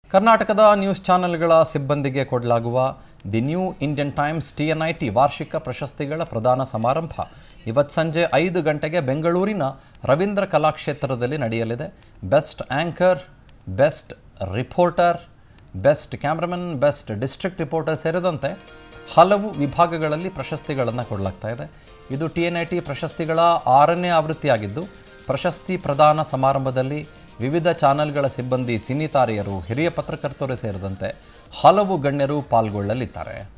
ಕರ್ನಾಟಕದ ನ್ಯೂಸ್ ಚಾನೆಲ್ಗಳ ಸಿಬ್ಬಂದಿಗೆ ಕೊಡಲಾಗುವ the New Indian Times T N I T ವಾರ್ಷಿಕ ಪ್ರಶಸ್ತಿಗಳ ಪ್ರದಾನ ಸಮಾರಂಭ ಇವತ್ತು ಸಂಜೆ ಐದು ಗಂಟೆಗೆ ಬೆಂಗಳೂರಿನ ರವೀಂದ್ರ ಕಲಾಕ್ಷೇತ್ರದಲ್ಲಿ ನಡೆಯಲಿದೆ best anchor best reporter best cameraman best district reporter ಸೇರಿದಂತೆ ಹಲವು ವಿಭಾಗಗಳಲ್ಲಿ ಪ್ರಶಸ್ತಿಗಳನ್ನು ಕೊಡಲಾಗ್ತಾ ಇದೆ ಇದು ಟಿ ಎನ್ ಐ ಟಿ ಪ್ರಶಸ್ತಿಗಳ ಆರನೇ ಆವೃತ್ತಿಯಾಗಿದ್ದು ಪ್ರಶಸ್ತಿ ಪ್ರದಾನ ಸಮಾರಂಭದಲ್ಲಿ ವಿವಿಧ ಚಾನೆಲ್ಗಳ ಸಿಬ್ಬಂದಿ ಸಿನಿ ತಾರೆಯರು ಹಿರಿಯ ಪತ್ರಕರ್ತರು ಸೇರಿದಂತೆ ಹಲವು ಗಣ್ಯರು ಪಾಲ್ಗೊಳ್ಳಲಿದ್ದಾರೆ